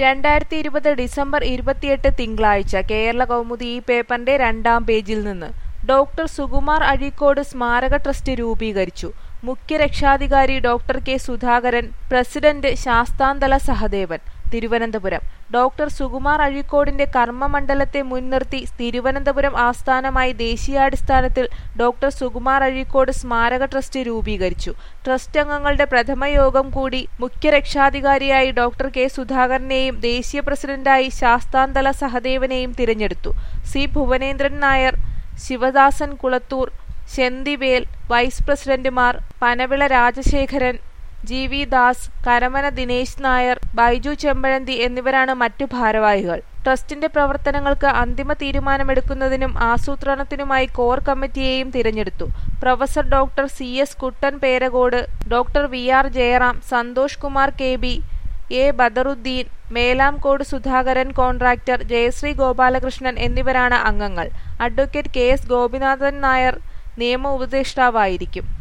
രണ്ടായിരത്തി ഇരുപത് ഡിസംബർ ഇരുപത്തിയെട്ട് തിങ്കളാഴ്ച കേരള കൗമുദി ഈ പേപ്പറിന്റെ രണ്ടാം പേജിൽ നിന്ന് ഡോക്ടർ സുകുമാർ അഴീക്കോട് സ്മാരക ട്രസ്റ്റ് രൂപീകരിച്ചു മുഖ്യ രക്ഷാധികാരി doctor K Sudhakaran president Sasthanthala Sahadevan Thiruvananthapuram doctor Sukumar അഴീക്കോടിന്റെ കർമ്മമണ്ഡലത്തെ മുൻനിർത്തി തിരുവനന്തപുരം ആസ്ഥാനമായി ദേശീയാടിസ്ഥാനത്തിൽ ഡോക്ടർ സുകുമാർ അഴീക്കോട് സ്മാരക ട്രസ്റ്റ് രൂപീകരിച്ചു ട്രസ്റ്റ് അംഗങ്ങളുടെ പ്രഥമ യോഗം കൂടി മുഖ്യ രക്ഷാധികാരിയായി ഡോക്ടർ കെ സുധാകരനെയും ദേശീയ പ്രസിഡന്റായി ശാസ്താന്തല സഹദേവനെയും തിരഞ്ഞെടുത്തു സി ഭുവനേന്ദ്രൻ നായർ ശിവദാസൻ കുളത്തൂർ ശെന്തിവേൽ വൈസ് പ്രസിഡന്റുമാർ പനവിള രാജശേഖരൻ ജി വി ദാസ് കരമന ദിനേശ് നായർ ബൈജു ചെമ്പഴന്തി എന്നിവരാണ് മറ്റു ഭാരവാഹികൾ ട്രസ്റ്റിന്റെ പ്രവർത്തനങ്ങൾക്ക് അന്തിമ തീരുമാനമെടുക്കുന്നതിനും ആസൂത്രണത്തിനുമായി കോർ കമ്മിറ്റിയെയും തിരഞ്ഞെടുത്തു professor doctor C S Kuttan Perakode doctor V R Jayaram Santhosh Kumar K B A Badaruddin Melamcode Sudhakaran contractor Jayasree Gopalakrishnan എന്നിവരാണ് അംഗങ്ങൾ advocate K S Gopinathan Nair നിയമ ഉപദേഷ്ടാവായിരിക്കും